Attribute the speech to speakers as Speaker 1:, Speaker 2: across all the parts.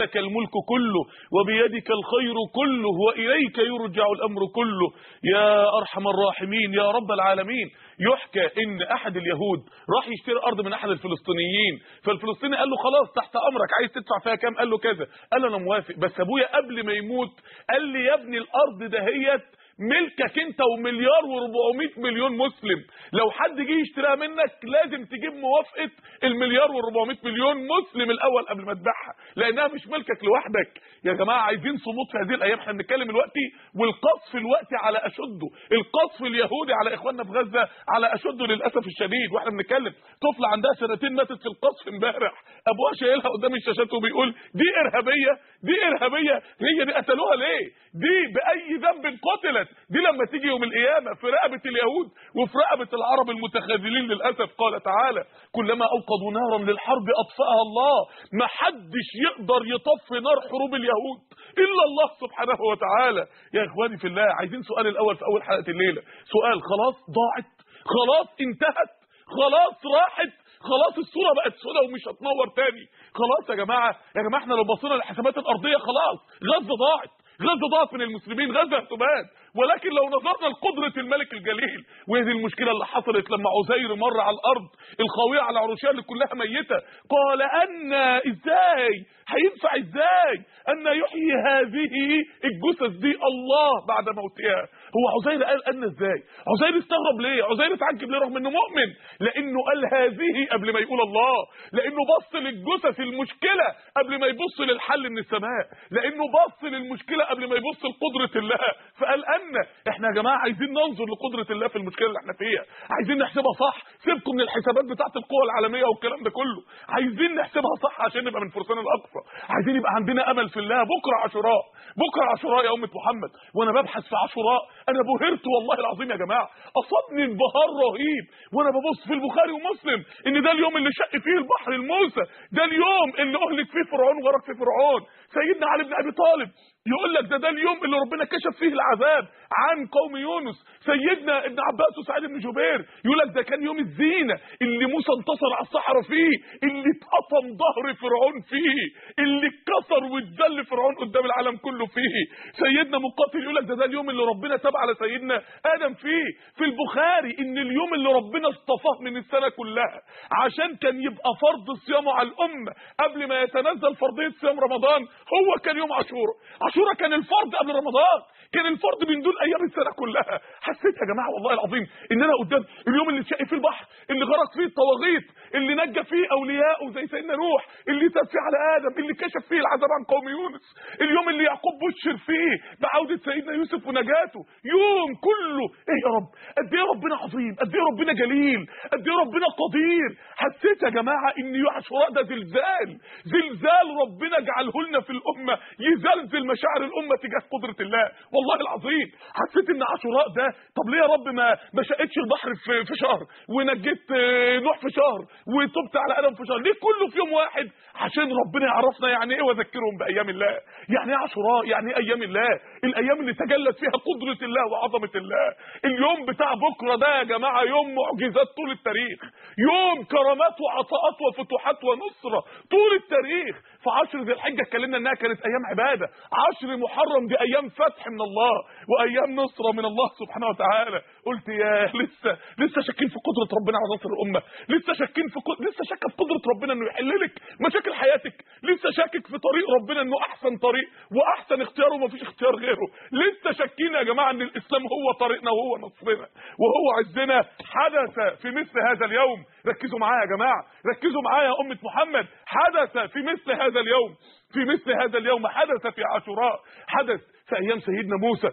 Speaker 1: لك الملك كله وبيدك الخير كله وإليك يرجع الأمر كله يا أرحم الراحمين يا رب العالمين يحكى ان احد اليهود راح يشتري ارض من احد الفلسطينيين فالفلسطيني قال له خلاص تحت امرك عايز تدفع فيها كام قال له كذا قال له انا موافق بس ابويا قبل ما يموت قال لي يا ابني الارض دهيت ملكك انت ومليار و400 مليون مسلم لو حد جه يشتريها منك لازم تجيب موافقه المليار و400 مليون مسلم الاول قبل ما تبيعها لانها مش ملكك لوحدك يا جماعه عايزين صمود في هذه الايام احنا بنتكلم دلوقتي والقصف الوقت على اشده القصف اليهودي على اخواننا في غزه على اشده للاسف الشديد واحنا بنتكلم طفله عندها سنتين ماتت في القصف امبارح ابوها شايلها قدام الشاشات وبيقول دي ارهابيه دي ارهابيه هي دي قتلوها ليه دي باي ذنب قتلت دي لما تيجي يوم القيامه في رقبه اليهود وفي رقبه العرب المتخاذلين للاسف قال تعالى كلما اوقدوا نارا للحرب اطفاها الله ما حدش يقدر يطفي نار حروب اليهود الا الله سبحانه وتعالى يا اخواني في الله عايزين سؤال الاول في اول حلقه الليله سؤال خلاص ضاعت خلاص انتهت خلاص راحت خلاص الصوره بقت سوداء ومش هتنور تاني خلاص يا جماعه يا جماعه احنا لو بصينا للحسابات الارضيه خلاص غزه ضاعت غزه ضاعت من المسلمين غزه هتباد ولكن لو نظرنا لقدره الملك الجليل وهذه المشكله اللي حصلت لما عزير مر على الارض الخاويه على عروشها اللي كلها ميته قال ان ازاي هينفع ازاي ان يحيي هذه الجثث دي الله بعد موتها هو عزير قال ان ازاي عزير استغرب ليه عزير اتعجب ليه رغم انه مؤمن لانه قال هذه قبل ما يقول الله لانه بص للجثث المشكله قبل ما يبص للحل من السماء لانه بص للمشكله قبل ما يبص لقدره الله فقال ان احنا يا جماعه عايزين ننظر لقدره الله في المشكله اللي احنا فيها عايزين نحسبها صح سيبكم من الحسابات بتاعه القوى العالميه والكلام ده كله عايزين نحسبها صح عشان نبقى من فرسان الاقصى عايزين يبقى عندنا امل في الله بكره عاشوراء بكره عاشوراء يا امه محمد وانا ببحث في عاشوراء انا بهرت والله العظيم يا جماعه اصابني انبهار رهيب وانا ببص في البخاري ومسلم ان ده اليوم اللي شق فيه البحر الموسى ده اليوم اللي اهلك فيه فرعون وغرق فيه فرعون سيدنا علي بن ابي طالب يقول لك ده ده اليوم اللي ربنا كشف فيه العذاب عن قوم يونس سيدنا ابن عباس وسعيد بن جبير يقول لك ده كان يوم الزينه اللي موسى انتصر على الصحراء فيه اللي اتقطم ظهر فرعون فيه اللي اتكسر واتذل فرعون قدام العالم كله فيه سيدنا مقاتل يقول لك ده ده اليوم اللي ربنا تاب على سيدنا ادم فيه في البخاري ان اليوم اللي ربنا اصطفاه من السنه كلها عشان كان يبقى فرض صيامه على الامه قبل ما يتنزل فرضيه صيام رمضان هو كان يوم عاشوراء عاشوراء كان الفرض قبل رمضان كان الفرض من دون ايام السنه كلها حسيت يا جماعه والله العظيم ان انا قدام اليوم اللي اتشق فيه البحر اللي غرق فيه الطواغيت اللي نجى فيه اولياءه زي سيدنا نوح اللي تاب فيه على ادم اللي كشف فيه العذاب عن قوم يونس اليوم اللي يعقوب بشر فيه بعوده سيدنا يوسف ونجاته يوم كله ايه يا رب قد ايه ربنا عظيم قد ايه ربنا جليل قد ايه ربنا قدير حسيت يا جماعه ان عاشوراء ده زلزال زلزال ربنا جعله لنا في الامه يزلزل مشاعر الامه تجاه قدره الله والله العظيم حسيت ان عاشوراء ده طب ليه يا رب ما ما شقتش البحر في, في شهر ونجيت نوح في شهر وتبت على ادم في شهر ليه كله في يوم واحد عشان ربنا يعرفنا يعني ايه وذكرهم بايام الله يعني ايه عاشوراء يعني ايه ايام الله الايام اللي تجلت فيها قدره الله وعظمه الله اليوم بتاع بكره ده يا جماعه يوم معجزات طول التاريخ يوم كرامات وعطاءات وفتوحات ونصره طول التاريخ في عشر ذي الحجه اتكلمنا انها كانت ايام عباده عشر محرم دي ايام فتح من الله وايام نصره من الله سبحانه وتعالى قلت يا لسه لسه شاكين في قدره ربنا على نصر الامه لسه شاكين في قد... لسه شاكه في قدره ربنا انه يحل لك مشاكل حياتك لسه شاكك في طريق ربنا انه احسن طريق واحسن اختيار ومفيش اختيار غيره لسه شاكين يا جماعه ان الاسلام هو طريقنا وهو نصرنا وهو عزنا حدث في مثل هذا اليوم ركزوا معايا يا جماعه ركزوا معايا يا امه محمد حدث في مثل هذا اليوم في مثل هذا اليوم حدث في عاشوراء حدث في ايام سيدنا موسى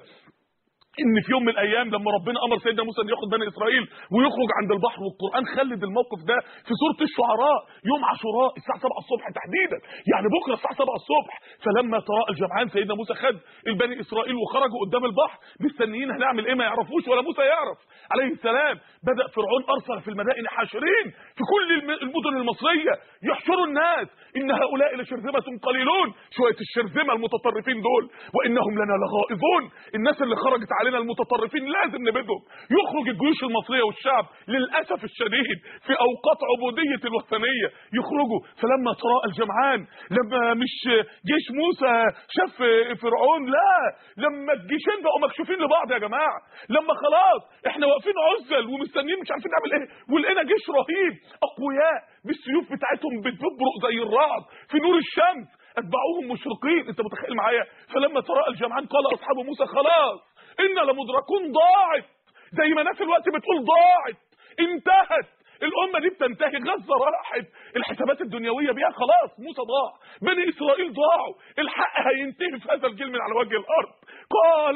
Speaker 1: ان في يوم من الايام لما ربنا امر سيدنا موسى ان ياخد بني اسرائيل ويخرج عند البحر والقران خلد الموقف ده في سوره الشعراء يوم عاشوراء الساعه 7 الصبح تحديدا يعني بكره الساعه 7 الصبح فلما تراءى الجمعان سيدنا موسى خد البني اسرائيل وخرجوا قدام البحر مستنيين هنعمل ايه ما يعرفوش ولا موسى يعرف عليه السلام بدا فرعون ارسل في المدائن حاشرين في كل المدن المصريه يحشروا الناس ان هؤلاء لشرذمه قليلون شويه الشرذمه المتطرفين دول وانهم لنا لغائظون الناس اللي خرجت عليهم علينا المتطرفين لازم نبيدهم يخرج الجيوش المصريه والشعب للاسف الشديد في اوقات عبوديه الوثنيه يخرجوا فلما تراءى الجمعان لما مش جيش موسى شاف فرعون لا لما الجيشين بقوا مكشوفين لبعض يا جماعه لما خلاص احنا واقفين عزل ومستنيين مش عارفين نعمل ايه ولقينا جيش رهيب اقوياء بالسيوف بتاعتهم بتبرق زي الرعد في نور الشمس اتبعوهم مشرقين انت متخيل معايا فلما تراءى الجمعان قال اصحاب موسى خلاص انا لمدركون ضاعت زي ما ناس الوقت بتقول ضاعت انتهت الامه دي بتنتهي غزه راحت الحسابات الدنيويه بيها خلاص موسى ضاع بني اسرائيل ضاعوا الحق هينتهي في هذا الجيل من على وجه الارض قال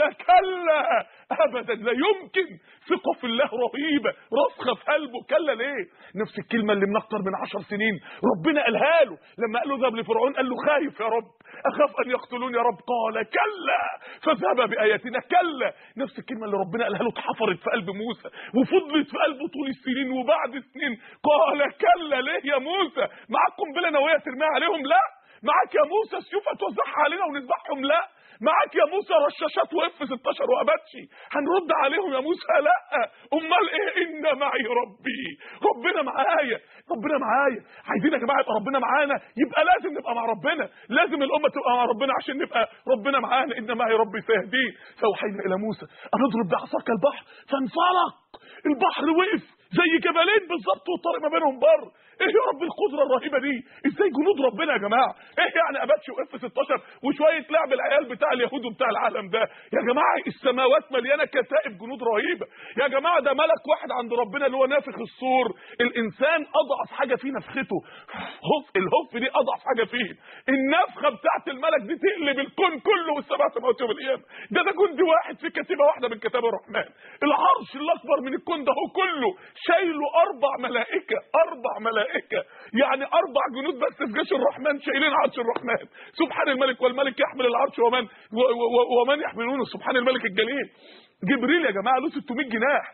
Speaker 1: كلا ابدا لا يمكن ثقه في الله رهيبه راسخه في قلبه كلا ليه نفس الكلمه اللي من اكتر من عشر سنين ربنا قالها له لما قال له ذهب لفرعون قال له خايف يا رب اخاف ان يقتلوني يا رب قال كلا فذهب باياتنا كلا نفس الكلمه اللي ربنا قالها له اتحفرت في قلب موسى وفضلت في قلبه طول السنين وبعد سنين قال كلا ليه يا موسى معاك قنبله نوويه ترميها عليهم لا معاك يا موسى سيوف هتوزعها علينا ونذبحهم لا معاك يا موسى رشاشات واف 16 واباتشي هنرد عليهم يا موسى لا امال ايه ان معي ربي ربنا معايا ربنا معايا عايزين يا جماعه يبقى ربنا معانا يبقى لازم نبقى مع ربنا لازم الامه تبقى مع ربنا عشان نبقى ربنا معانا ان معي ربي سيهدين فاوحينا الى موسى ان اضرب بعصاك البحر فانفلق البحر وقف زي جبلين بالظبط والطريق ما بينهم بر ايه يا رب القدره الرهيبه دي ازاي جنود ربنا يا جماعه ايه يعني اباتشي واف 16 وشويه لعب العيال بتاع اليهود وبتاع العالم ده يا جماعه السماوات مليانه كتائب جنود رهيبه يا جماعه ده ملك واحد عند ربنا اللي هو نافخ الصور الانسان اضعف حاجه فيه نفخته هف الهف دي اضعف حاجه فيه النفخه بتاعت الملك دي تقلب الكون كله والسبع سماوات يوم القيامه ده ده جندي واحد في كتيبه واحده من كتاب الرحمن العرش الاكبر من الكون ده هو كله شايله اربع ملائكه اربع ملائكه يعني اربع جنود بس في جيش الرحمن شايلين عرش الرحمن سبحان الملك والملك يحمل العرش ومن و و ومن يحملونه سبحان الملك الجليل جبريل يا جماعه له 600 جناح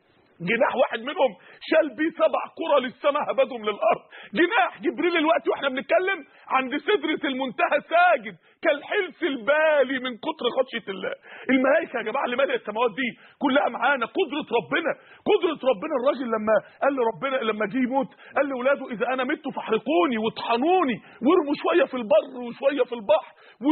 Speaker 1: جناح واحد منهم شال بيه سبع قرى للسماء هبدهم للارض جناح جبريل الوقت واحنا بنتكلم عند سدره المنتهى ساجد كالحلس البالي من كتر خشيه الله الملائكه يا جماعه اللي ماليه السماوات دي كلها معانا قدره ربنا قدره ربنا الراجل لما قال لربنا لما جه يموت قال لاولاده اذا انا مت فاحرقوني واطحنوني وارموا شويه في البر وشويه في البحر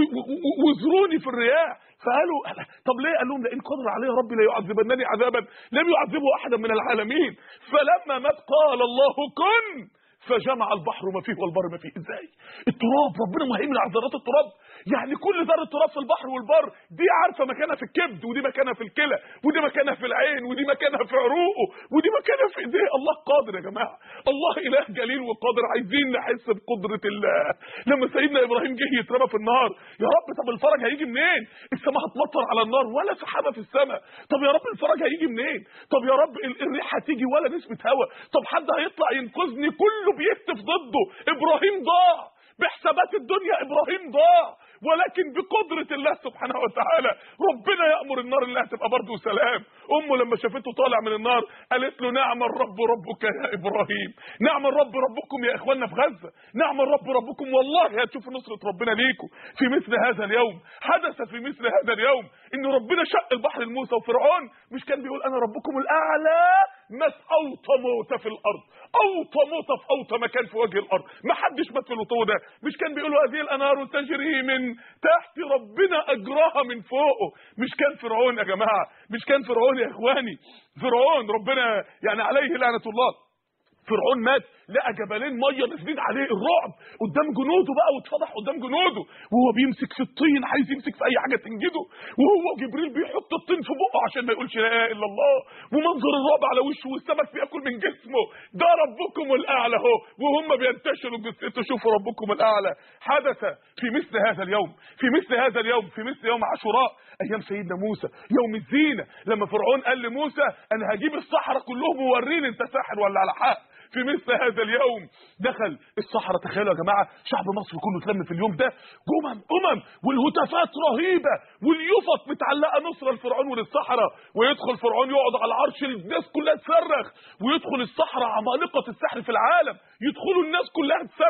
Speaker 1: وزروني في الرياح فقالوا طب ليه قال لهم لئن قدر علي ربي لا يعذبنني عذابا لم يعذبه احدا من العالمين فلما مات قال الله كن فجمع البحر ما فيه والبر ما فيه ازاي التراب ربنا مهيمن على ذرات التراب يعني كل ذره تراب في البحر والبر دي عارفه مكانها في الكبد ودي مكانها في الكلى ودي مكانها في العين ودي مكانها في عروقه ودي مكانها في ايديه الله قادر يا جماعه الله اله جليل وقادر عايزين نحس بقدره الله لما سيدنا ابراهيم جه يترمى في النار يا رب طب الفرج هيجي منين السماء هتمطر على النار ولا سحابه في السماء طب يا رب الفرج هيجي منين طب يا رب الريح هتيجي ولا نسمه هواء طب حد هيطلع ينقذني كله بيهتف ضده ابراهيم ضاع بحسابات الدنيا ابراهيم ضاع ولكن بقدرة الله سبحانه وتعالى ربنا يأمر النار اللي هتبقى برضه سلام أمه لما شافته طالع من النار قالت له نعم الرب ربك يا إبراهيم نعم الرب ربكم يا إخواننا في غزة نعم الرب ربكم والله هتشوفوا نصرة ربنا ليكم في مثل هذا اليوم حدث في مثل هذا اليوم إن ربنا شق البحر لموسى وفرعون مش كان بيقول أنا ربكم الأعلى مات أوطى موتى في الأرض أوطى موتى في أوطى مكان في وجه الأرض ما حدش مات في الوطو ده مش كان بيقولوا هذه الأنهار تجري من تحت ربنا أجراها من فوقه مش كان فرعون يا جماعة مش كان فرعون يا إخواني فرعون ربنا يعني عليه لعنة الله فرعون مات لقى جبلين ميه نازلين عليه الرعب قدام جنوده بقى واتفضح قدام جنوده وهو بيمسك في الطين عايز يمسك في اي حاجه تنجده وهو جبريل بيحط الطين في بقه عشان ما يقولش لا اله الا الله ومنظر الرعب على وشه والسمك بياكل من جسمه ده ربكم الاعلى اهو وهم بينتشروا جثته شوفوا ربكم الاعلى حدث في مثل هذا اليوم في مثل هذا اليوم في مثل يوم عاشوراء ايام سيدنا موسى يوم الزينه لما فرعون قال لموسى انا هجيب الصحراء كلهم ووريني انت ساحر ولا على حق في مثل هذا اليوم دخل الصحراء تخيلوا يا جماعه شعب مصر كله اتلم في اليوم ده امم امم والهتافات رهيبه واليفط متعلقه نصر لفرعون وللصحراء ويدخل فرعون يقعد على العرش الناس كلها تصرخ ويدخل الصحراء عمالقه السحر في العالم يدخلوا الناس كلها تصرخ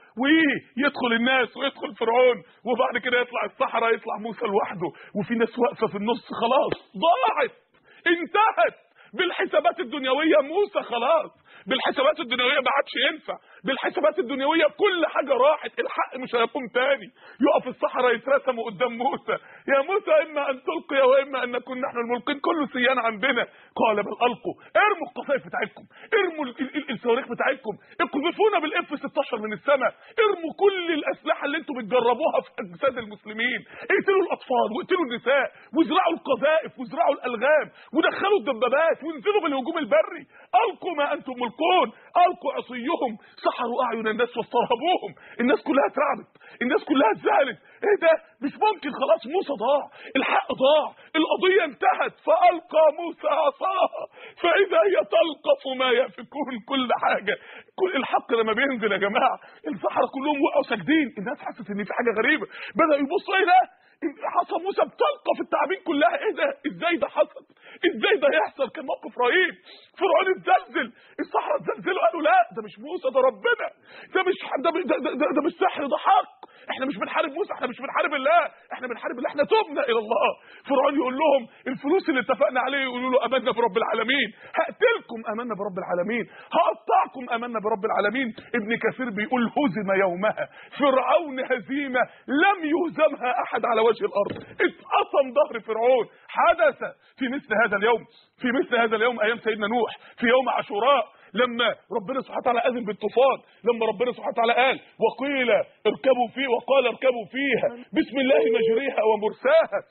Speaker 1: ويدخل الناس ويدخل فرعون وبعد كده يطلع الصحراء يطلع موسى لوحده وفي ناس واقفه في النص خلاص ضاعت انتهت بالحسابات الدنيويه موسى خلاص بالحسابات الدنيويه ما عادش ينفع بالحسابات الدنيويه كل حاجه راحت الحق مش هيقوم تاني يقف الصحراء يترسموا قدام موسى يا موسى اما ان تلقي واما ان نكون نحن الملقين كله سيان عندنا قال بل القوا ارموا القصائف بتاعتكم ارموا ال- ال- ال- الصواريخ بتاعتكم اقذفونا بالاف 16 من السماء ارموا كل الاسلحه اللي انتم بتجربوها في اجساد المسلمين اقتلوا الاطفال واقتلوا النساء وازرعوا القذائف وازرعوا الالغام ودخلوا الدبابات وانزلوا بالهجوم البري القوا ما انتم ملقون القوا عصيهم سحروا اعين الناس واسترهبوهم الناس كلها اترعبت الناس كلها اتزعلت ايه ده مش ممكن خلاص موسى ضاع الحق ضاع القضيه انتهت فالقى موسى عصاها فاذا هي تلقف ما يافكون كل حاجه كل الحق لما بينزل يا جماعه السحره كلهم وقعوا ساجدين الناس حست ان في حاجه غريبه بداوا يبصوا ايه ده حصى موسى بتلقف التعابين كلها ايه ده ازاي ده حصل ازاي ده يحصل كان موقف رهيب فرعون اتزلزل الصحراء اتزلزلوا قالوا لا ده مش موسى ده ربنا ده مش ده ده, ده, ده, ده مش سحر ده حق احنا مش بنحارب موسى احنا مش بنحارب الله احنا بنحارب الله احنا تبنا الى الله فرعون يقول لهم الفلوس اللي اتفقنا عليه يقولوا له امنا برب العالمين هقتلكم امنا برب العالمين هقطعكم امنا برب العالمين ابن كثير بيقول هزم يومها فرعون هزيمه لم يهزمها احد على وجه الارض اتقطم ظهر فرعون حدث في مثل هذا اليوم في مثل هذا اليوم ايام سيدنا نوح في يوم عاشوراء لما ربنا سبحانه وتعالى اذن بالطوفان لما ربنا سبحانه وتعالى قال وقيل اركبوا فيه وقال اركبوا فيها بسم الله مجريها ومرساها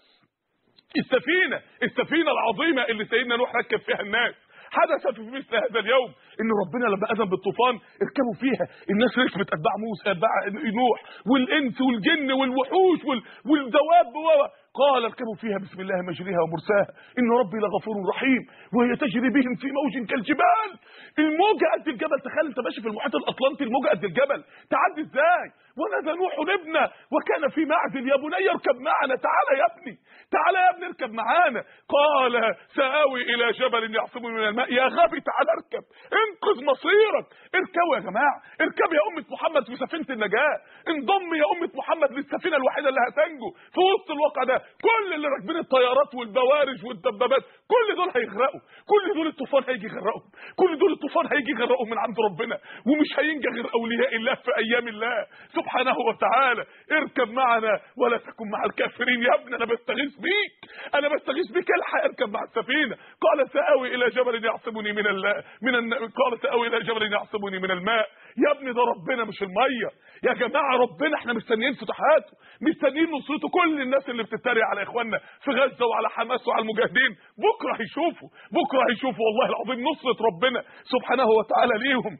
Speaker 1: السفينه السفينه العظيمه اللي سيدنا نوح ركب فيها الناس حدث في مثل هذا اليوم ان ربنا لما اذن بالطوفان اركبوا فيها الناس ركبت اتباع موسى اتباع نوح والانس والجن والوحوش وال... والدواب و... قال اركبوا فيها بسم الله مجريها ومرساها ان ربي لغفور رحيم وهي تجري بهم في موج كالجبال الموجه قد الجبل تخيل انت ماشي في المحيط الاطلنطي الموجه قد الجبل تعدي ازاي ونادى نوح ابنه وكان في معزل يا بني اركب معنا تعالى يا ابني تعالى يا ابني اركب معانا قال سآوي الى جبل يعصمني من الماء يا غبي تعالى اركب انقذ مصيرك اركبوا يا جماعه اركب يا امه محمد في سفينه النجاه انضم يا امه محمد للسفينه الوحيده اللي هتنجو في وسط الواقع ده كل اللي راكبين الطيارات والبوارج والدبابات كل دول هيغرقوا كل دول الطوفان هيجي يغرقهم كل دول الطوفان هيجي يغرقهم من عند ربنا ومش هينجى غير اولياء الله في ايام الله سبحانه وتعالى اركب معنا ولا تكن مع الكافرين يا ابني انا بستغيث بيك انا بستغيث بك الحق اركب مع السفينه قال ساوي الى جبل يعصمني من الله من الن... قال ساوي الى جبل يعصمني من الماء يا ابني ده ربنا مش الميه يا جماعه ربنا احنا مستنيين فتوحاته مستنيين نصرته كل الناس اللي بتتريق على اخواننا في غزه وعلى حماس وعلى المجاهدين بكره هيشوفوا بكره هيشوفوا والله العظيم نصره ربنا سبحانه وتعالى ليهم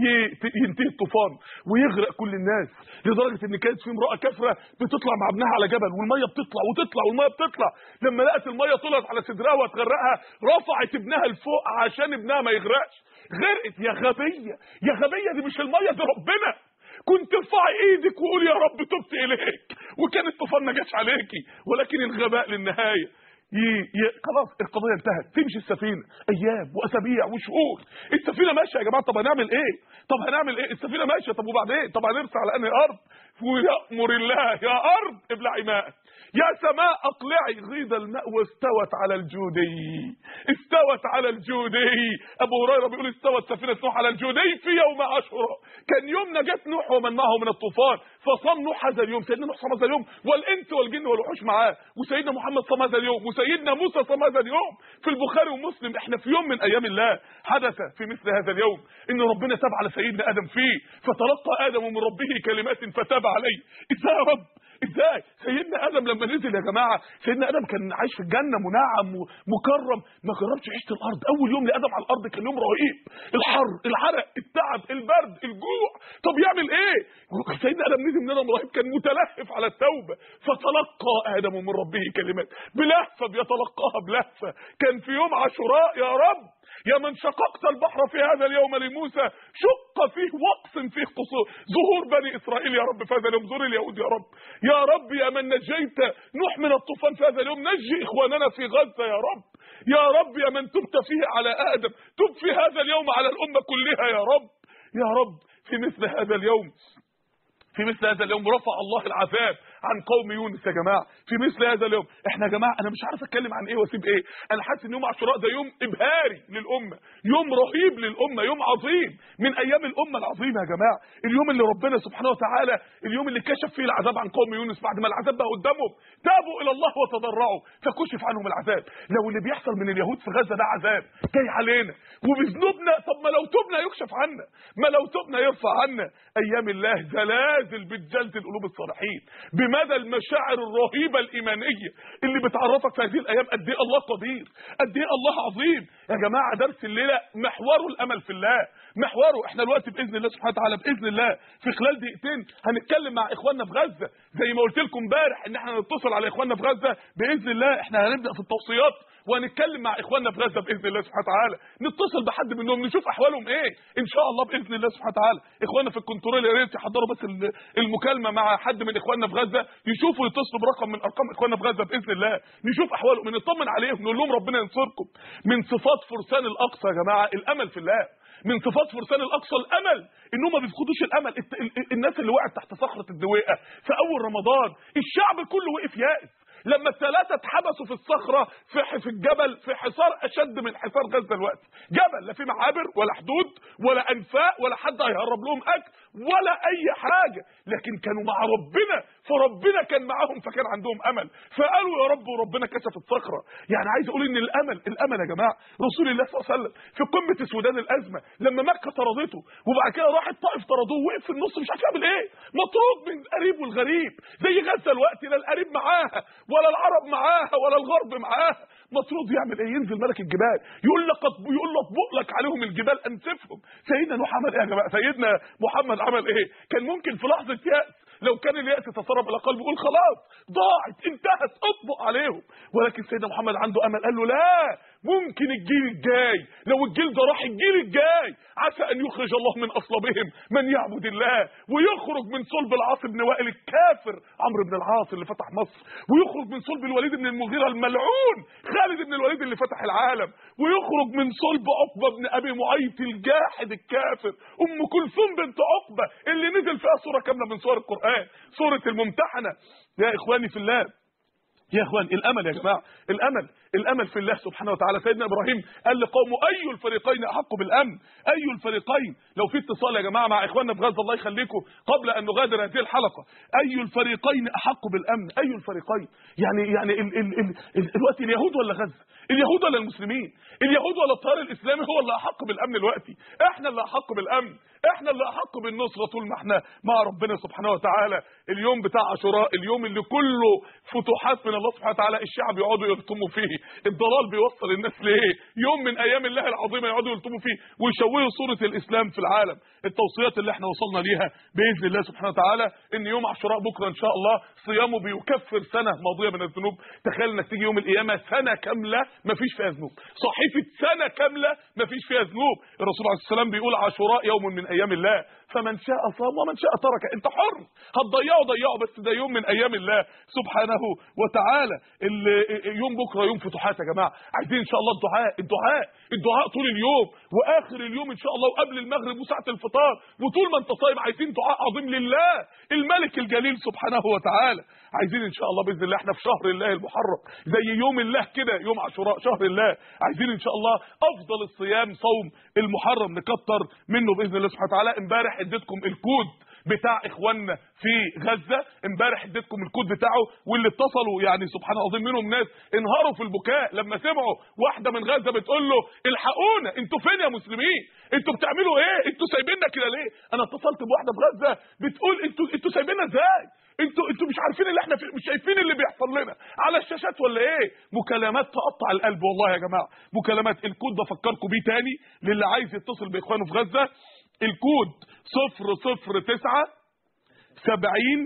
Speaker 1: ينتهي الطوفان ويغرق كل الناس لدرجه ان كانت في امراه كافره بتطلع مع ابنها على جبل والميه بتطلع وتطلع والميه بتطلع لما لقت الميه طلعت على صدرها وتغرقها رفعت ابنها لفوق عشان ابنها ما يغرقش غرقت يا غبيه يا غبيه دي مش الميه دي ربنا كنت ارفعي ايدك وقول يا رب تبت اليك وكان الطوفان ما جاش عليكي ولكن الغباء للنهايه ي... ي... خلاص القضيه انتهت تمشي السفينه ايام واسابيع وشهور السفينه ماشيه يا جماعه طب هنعمل ايه طب هنعمل ايه السفينه ماشيه طب وبعدين طب هنرسى على انهي ارض ويامر الله يا ارض ابلعي ماء يا سماء اقلعي غيض الماء واستوت على الجودي استوت على الجودي ابو هريره بيقول استوت سفينه نوح على الجودي في يوم عاشوراء كان يوم نجاه نوح ومن معه من الطوفان فصام نوح هذا اليوم سيدنا نوح صام هذا اليوم والانس والجن والوحوش معاه وسيدنا محمد صام هذا اليوم وسيدنا موسى صام هذا اليوم في البخاري ومسلم احنا في يوم من ايام الله حدث في مثل هذا اليوم ان ربنا تاب على سيدنا ادم فيه فتلقى ادم من ربه كلمات فتاب عليه ازاي يا رب ازاي سيدنا ادم لما نزل يا جماعه سيدنا ادم كان عايش في الجنه منعم ومكرم ما جربش عيشه الارض اول يوم لادم على الارض كان يوم رهيب الحر العرق التعب البرد الجوع طب يعمل ايه سيدنا ادم نزل من ادم رهيب كان متلهف على التوبه فتلقى ادم من ربه كلمات بلهفه بيتلقاها بلهفه كان في يوم عاشوراء يا رب يا من شققت البحر في هذا اليوم لموسى شق فيه وقص فيه قصور ظهور بني اسرائيل يا رب في هذا اليوم زور اليهود يا رب يا رب يا من نجيت نوح من الطوفان في هذا اليوم نجي اخواننا في غزه يا رب يا رب يا من تبت فيه على ادم تب في هذا اليوم على الامه كلها يا رب يا رب في مثل هذا اليوم في مثل هذا اليوم رفع الله العذاب عن قوم يونس يا جماعه في مثل هذا اليوم احنا يا جماعه انا مش عارف اتكلم عن ايه واسيب ايه انا حاسس ان يوم عاشوراء ده يوم ابهاري للامه يوم رهيب للامه يوم عظيم من ايام الامه العظيمه يا جماعه اليوم اللي ربنا سبحانه وتعالى اليوم اللي كشف فيه العذاب عن قوم يونس بعد ما العذاب بقى قدامهم تابوا الى الله وتضرعوا فكشف عنهم العذاب لو اللي بيحصل من اليهود في غزه ده عذاب جاي علينا وبذنوبنا طب ما لو تبنا يكشف عنا ما لو تبنا يرفع عنا ايام الله زلازل بتزلزل قلوب الصالحين بمدى المشاعر الرهيبه الايمانيه اللي بتعرفك في هذه الايام قد ايه الله قدير قد ايه الله عظيم يا جماعه درس الليله محوره الامل في الله محوره احنا دلوقتي باذن الله سبحانه وتعالى باذن الله في خلال دقيقتين هنتكلم مع اخواننا في غزه زي ما قلت لكم امبارح ان احنا نتصل على اخواننا في غزه باذن الله احنا هنبدا في التوصيات وهنتكلم مع اخواننا في غزه باذن الله سبحانه وتعالى نتصل بحد منهم نشوف احوالهم ايه ان شاء الله باذن الله سبحانه وتعالى اخواننا في الكنترول يا ريت يحضروا بس ال- المكالمه مع حد من اخواننا في غزه يشوفوا يتصلوا برقم من ارقام اخواننا في غزه باذن الله نشوف احوالهم نطمن عليهم نقول لهم ربنا ينصركم من صفات فرسان الاقصى يا جماعه الامل في الله من صفات فرسان الاقصى الامل انهم ما بيفقدوش الامل الت- ال- الناس اللي وقعت تحت صخره الدويقه في اول رمضان الشعب كله وقف يائس لما الثلاثه اتحبسوا في الصخره في في الجبل في حصار اشد من حصار غزه دلوقتي جبل لا في معابر ولا حدود ولا انفاق ولا حد هيهرب لهم اكل ولا اي حاجه لكن كانوا مع ربنا فربنا كان معاهم فكان عندهم امل فقالوا يا رب وربنا كشف الصخره يعني عايز اقول ان الامل الامل يا جماعه رسول الله صلى الله عليه وسلم في قمه اسودان الازمه لما مكه طردته وبعد كده راح الطائف طردوه وقف في النص مش عارف يعمل ايه مطرود من القريب والغريب زي غزه الوقت لا القريب معاها ولا العرب معاها ولا الغرب معاها مطرود يعمل ايه ينزل ملك الجبال يقول لك يقول له اطبق لك عليهم الجبال انسفهم سيدنا نوح عمل ايه يا جماعه سيدنا محمد عمل ايه كان ممكن في لحظه ياس لو كان الياس تسرب الى قلبه يقول خلاص ضاعت انتهت اطبق عليهم ولكن سيدنا محمد عنده امل قال له لا ممكن الجيل الجاي لو الجيل ده راح الجيل الجاي عسى ان يخرج الله من اصلابهم من يعبد الله ويخرج من صلب العاص بن وائل الكافر عمرو بن العاص اللي فتح مصر ويخرج من صلب الوليد بن المغيرة الملعون خالد بن الوليد اللي فتح العالم ويخرج من صلب عقبة بن ابي معيط الجاحد الكافر ام كلثوم بنت عقبة اللي نزل فيها سورة كاملة من سور القرآن سورة الممتحنة يا اخواني في الله يا اخوان الامل يا جماعه الامل الامل في الله سبحانه وتعالى سيدنا ابراهيم قال لقومه اي الفريقين احق بالامن اي الفريقين لو في اتصال يا جماعه مع اخواننا في غزه الله يخليكم قبل ان نغادر هذه الحلقه اي الفريقين احق بالامن اي الفريقين يعني يعني ال ال ال ال الوقت اليهود ولا غزه اليهود ولا المسلمين اليهود ولا التيار الاسلامي هو اللي احق بالامن دلوقتي احنا اللي احق بالامن احنا اللي احق بالنصره طول ما احنا مع ربنا سبحانه وتعالى اليوم بتاع عاشوراء اليوم اللي كله فتوحات من الله سبحانه وتعالى الشعب يقعدوا يلطموا فيه الضلال بيوصل الناس لايه يوم من ايام الله العظيمه يقعدوا يلطموا فيه ويشوهوا صوره الاسلام في العالم التوصيات اللي احنا وصلنا ليها باذن الله سبحانه وتعالى ان يوم عاشوراء بكره ان شاء الله صيامه بيكفر سنه ماضيه من الذنوب تخيل انك تيجي يوم القيامه سنه كامله ما فيش فيها ذنوب صحيفه سنه كامله ما فيش فيها ذنوب الرسول عليه السلام بيقول عاشوراء يوم من ايام الله فمن شاء صام ومن شاء ترك انت حر هتضيعه ضيعه بس ده يوم من ايام الله سبحانه وتعالى ال- يوم بكره يوم فتوحات يا جماعه عايزين ان شاء الله الدعاء الدعاء الدعاء طول اليوم واخر اليوم ان شاء الله وقبل المغرب وساعه الفطار وطول ما انت صايم عايزين دعاء عظيم لله الملك الجليل سبحانه وتعالى عايزين ان شاء الله باذن الله احنا في شهر الله المحرم زي يوم الله كده يوم عاشوراء شهر الله عايزين ان شاء الله افضل الصيام صوم المحرم نكتر منه باذن الله سبحانه وتعالى امبارح اديتكم الكود بتاع اخواننا في غزه امبارح اديتكم الكود بتاعه واللي اتصلوا يعني سبحان الله العظيم منهم ناس انهاروا في البكاء لما سمعوا واحده من غزه بتقول له الحقونا انتوا فين يا مسلمين انتوا بتعملوا ايه انتوا سايبيننا كده ليه انا اتصلت بواحده في غزه بتقول انتوا انتوا سايبيننا ازاي انتوا انتوا مش عارفين اللي احنا فيه مش شايفين اللي بيحصل لنا على الشاشات ولا ايه مكالمات تقطع القلب والله يا جماعه مكالمات الكود بفكركم بيه تاني للي عايز يتصل باخوانه في غزه الكود صفر صفر تسعة سبعين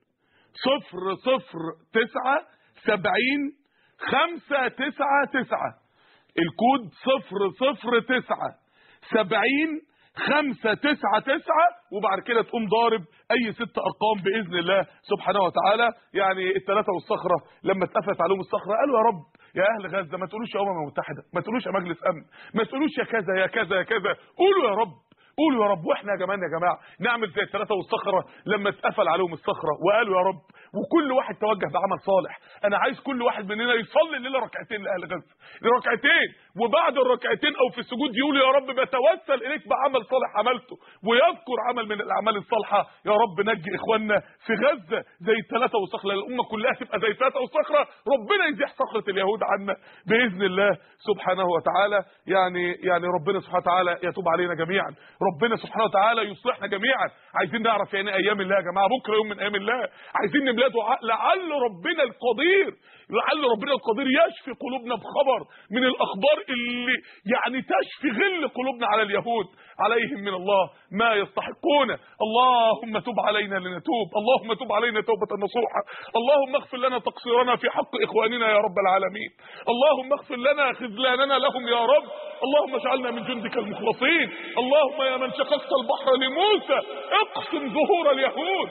Speaker 1: صفر صفر تسعة سبعين خمسة تسعة تسعة الكود صفر صفر تسعة سبعين خمسة تسعة تسعة وبعد كده تقوم ضارب اي ست ارقام باذن الله سبحانه وتعالى يعني الثلاثه والصخره لما اتقفلت عليهم الصخره قالوا يا رب يا اهل غزه ما تقولوش يا امم المتحده ما تقولوش يا مجلس امن ما تقولوش يا كذا يا كذا يا كذا قولوا يا رب قولوا يا رب واحنا يا جماعه يا جماعه نعمل زي الثلاثه والصخره لما اتقفل عليهم الصخره وقالوا يا رب وكل واحد توجه بعمل صالح انا عايز كل واحد مننا يصلي الليله ركعتين لاهل غزه ركعتين وبعد الركعتين او في السجود يقول يا رب بتوسل اليك بعمل صالح عملته ويذكر عمل من الاعمال الصالحه يا رب نجي اخواننا في غزه زي الثلاثه والصخره الامه كلها تبقى زي الثلاثه والصخره ربنا يزيح صخره اليهود عنا باذن الله سبحانه وتعالى يعني يعني ربنا سبحانه وتعالى يتوب علينا جميعا ربنا سبحانه وتعالى يصلحنا جميعا عايزين نعرف يعني ايه ايام الله يا جماعه بكره يوم من ايام الله عايزين نملاه دعاء لعل ربنا القدير لعل ربنا القدير يشفي قلوبنا بخبر من الاخبار اللي يعني تشفي غل قلوبنا على اليهود عليهم من الله ما يستحقون اللهم تب علينا لنتوب اللهم تب علينا توبة نصوحة اللهم اغفر لنا تقصيرنا في حق اخواننا يا رب العالمين اللهم اغفر لنا خذلاننا لهم يا رب اللهم اجعلنا من جندك المخلصين اللهم يا من شققت البحر لموسى اقسم ظهور اليهود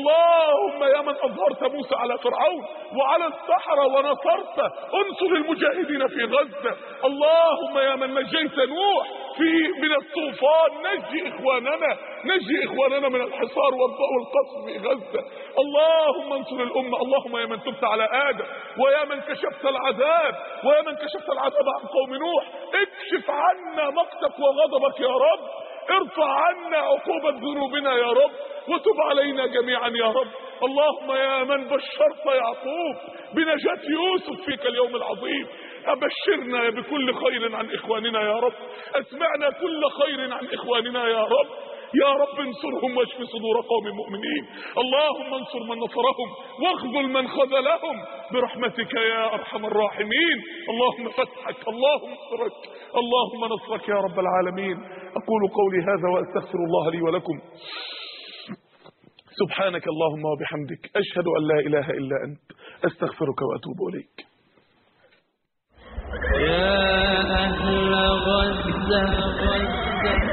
Speaker 1: اللهم يا من اظهرت موسى على فرعون وعلى السحرة ونصرت انصر المجاهدين في غزة اللهم يا من نجيت نوح في من الطوفان نجي اخواننا نجي اخواننا من الحصار والقصف في غزة اللهم انصر الامة اللهم يا من تبت على ادم ويا من كشفت العذاب ويا من كشفت العذاب عن قوم نوح اكشف عنا مقتك وغضبك يا رب ارفع عنا عقوبة ذنوبنا يا رب وتب علينا جميعا يا رب اللهم يا من بشرت يعقوب بنجاة يوسف فيك اليوم العظيم أبشرنا بكل خير عن إخواننا يا رب أسمعنا كل خير عن إخواننا يا رب يا رب انصرهم واشف صدور قوم مؤمنين اللهم انصر من نصرهم واخذل من خذلهم برحمتك يا ارحم الراحمين اللهم فتحك اللهم نصرك اللهم نصرك يا رب العالمين اقول قولي هذا واستغفر الله لي ولكم سبحانك اللهم وبحمدك اشهد ان لا اله الا انت استغفرك واتوب اليك
Speaker 2: يا أهل غزة